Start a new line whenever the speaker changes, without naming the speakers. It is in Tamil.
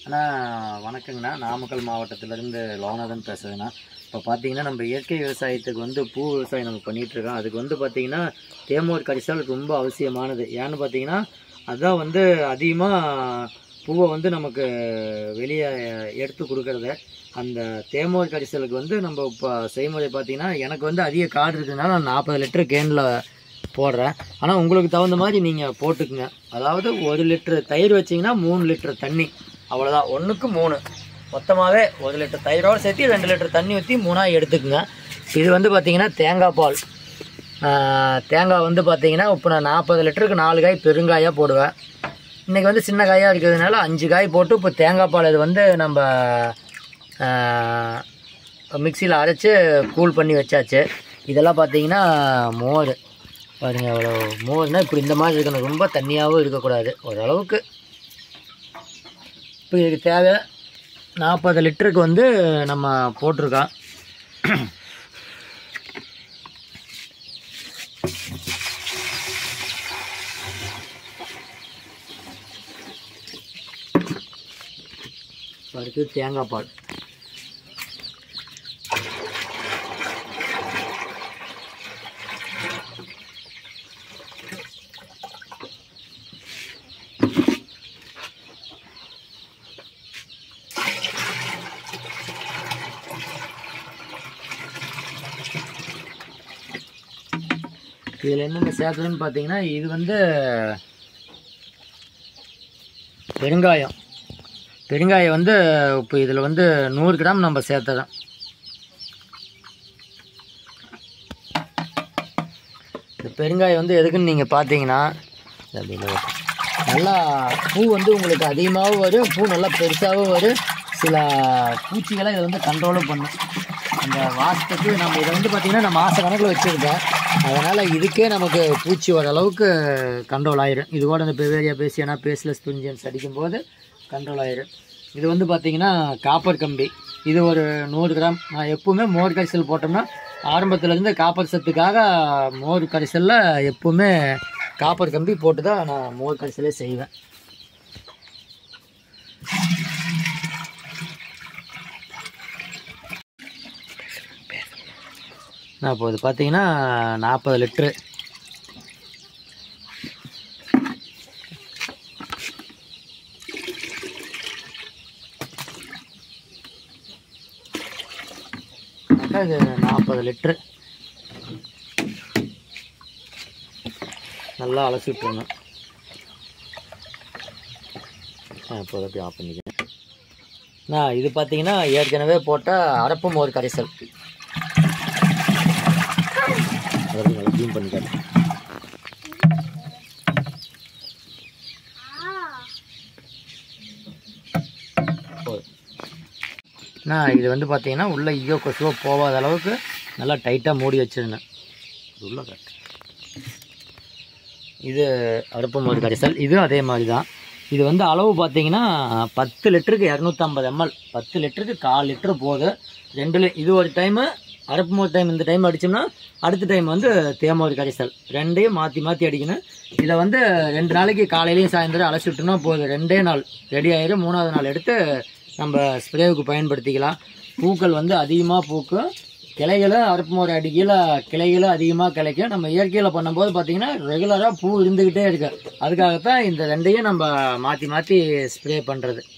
அண்ணா வணக்கங்கண்ணா நாமக்கல் மாவட்டத்திலேருந்து லோகநாதன் பேசுகிறேங்கண்ணா இப்போ பார்த்தீங்கன்னா நம்ம இயற்கை விவசாயத்துக்கு வந்து பூ விவசாயம் நம்ம பண்ணிட்டு இருக்கோம் அதுக்கு வந்து பார்த்தீங்கன்னா தேமோர் கரிசல் ரொம்ப அவசியமானது ஏன்னு பார்த்தீங்கன்னா அதான் வந்து அதிகமாக பூவை வந்து நமக்கு வெளியே எடுத்து கொடுக்கறது அந்த தேமோர் கரிசலுக்கு வந்து நம்ம இப்போ செய்முறை பார்த்தீங்கன்னா எனக்கு வந்து அதிக காடு இருக்கிறதுனால நான் நாற்பது லிட்டர் கேனில் போடுறேன் ஆனால் உங்களுக்கு தகுந்த மாதிரி நீங்கள் போட்டுக்குங்க அதாவது ஒரு லிட்டர் தயிர் வச்சிங்கன்னா மூணு லிட்டர் தண்ணி அவ்வளோதான் ஒன்றுக்கு மூணு மொத்தமாகவே ஒரு லிட்டர் தயிரோடு சேர்த்து ரெண்டு லிட்டர் தண்ணி ஊற்றி மூணாக எடுத்துக்குங்க இது வந்து பார்த்தீங்கன்னா தேங்காய் பால் ஆஹ் தேங்காய் வந்து பார்த்தீங்கன்னா இப்போ நான் நாற்பது லிட்டருக்கு நாலு காய் பெருங்காயாக போடுவேன் இன்றைக்கி வந்து சின்ன காயாக இருக்கிறதுனால அஞ்சு காய் போட்டு இப்போ தேங்காய் பால் இது வந்து நம்ம மிக்சியில் அரைச்சி கூல் பண்ணி வச்சாச்சு இதெல்லாம் பார்த்தீங்கன்னா மோர் பாருங்கள் அவ்வளோ மோர்னால் இப்படி இந்த மாதிரி இருக்கணும் ரொம்ப தண்ணியாகவும் இருக்கக்கூடாது ஓரளவுக்கு இப்போ இதுக்கு தேவை நாற்பது லிட்டருக்கு வந்து நம்ம போட்டிருக்கோம் அடுத்து தேங்காய் பால் இதில் என்னென்ன சேர்க்குதுன்னு பார்த்தீங்கன்னா இது வந்து பெருங்காயம் பெருங்காயம் வந்து இப்போ இதில் வந்து நூறு கிராம் நம்ம சேர்த்துறோம் இந்த பெருங்காயம் வந்து எதுக்குன்னு நீங்கள் பார்த்தீங்கன்னா இது அப்படியே ஓட்டு. நல்லா பூ வந்து உங்களுக்கு அதிகமாகவும் வரும் பூ நல்லா பெருசாகவும் வரும் சில பூச்சிகளை இதை வந்து கண்ட்ரோலும் பண்ணும் அந்த வாசத்துக்கு நம்ம இதை வந்து பார்த்திங்கன்னா நான் மாத கணக்கில் வச்சுருக்கேன் அதனால் இதுக்கே நமக்கு பூச்சி ஓரளவுக்கு கண்ட்ரோல் ஆயிரும் இது கூட இந்த பெவேரியா பேசியனா பேஸ்லெஸ் துஞ்சியன்ஸ் அடிக்கும்போது கண்ட்ரோல் ஆயிரும் இது வந்து பார்த்திங்கன்னா காப்பர் கம்பி இது ஒரு நூறு கிராம் நான் எப்பவுமே மோர் கரிசல் போட்டோம்னா ஆரம்பத்துலேருந்து காப்பர் சத்துக்காக மோர் கரிசலில் எப்பவுமே காப்பர் கம்பி போட்டு தான் நான் மோர் கரிசலே செய்வேன் நான் இப்போ இது பார்த்தீங்கன்னா நாற்பது லிட்ரு அக்கா இது நாற்பது லிட்ரு நல்லா அலசி விட்டுருணும் ஆ இப்போ அப்படியே ஆஃப் பண்ணிக்கிறேன் நான் இது பார்த்தீங்கன்னா ஏற்கனவே போட்ட அரப்பு மோர் கரைசல் அதை நல்லா க்ளீன் பண்ணிக்கிறேன் போதும். நான் இது வந்து பார்த்தீங்கன்னா உள்ள ஈயோ கொசுவோ போகாத அளவுக்கு நல்லா டைட்டாக மூடி வச்சிருந்தேன் இது உள்ள கரெக்ட் இது அடுப்பு மோர் கரைசல் இதுவும் அதே மாதிரி தான் இது வந்து அளவு பார்த்தீங்கன்னா பத்து லிட்டருக்கு இரநூத்தம்பது எம்எல் பத்து லிட்டருக்கு கால் லிட்டரு போகுது ரெண்டு லி இது ஒரு டைமு அரப்பு மோர் டைம் இந்த டைம் அடித்தோம்னா அடுத்த டைம் வந்து தேமோர் கரைசல் ரெண்டையும் மாற்றி மாற்றி அடிக்கணும் இதை வந்து ரெண்டு நாளைக்கு காலையிலையும் சாயந்தரம் அலசி விட்டோம்னா போதும் ரெண்டே நாள் ரெடி ஆயிரும் மூணாவது நாள் எடுத்து நம்ம ஸ்ப்ரேவுக்கு பயன்படுத்திக்கலாம் பூக்கள் வந்து அதிகமாக பூக்கும் கிளைகளும் அரப்பு மோர் அடிக்கையில் கிளைகளும் அதிகமாக கிடைக்கும் நம்ம இயற்கையில் பண்ணும்போது பார்த்தீங்கன்னா ரெகுலராக பூ இருந்துக்கிட்டே இருக்கு அதுக்காகத்தான் இந்த ரெண்டையும் நம்ம மாற்றி மாற்றி ஸ்ப்ரே பண்ணுறது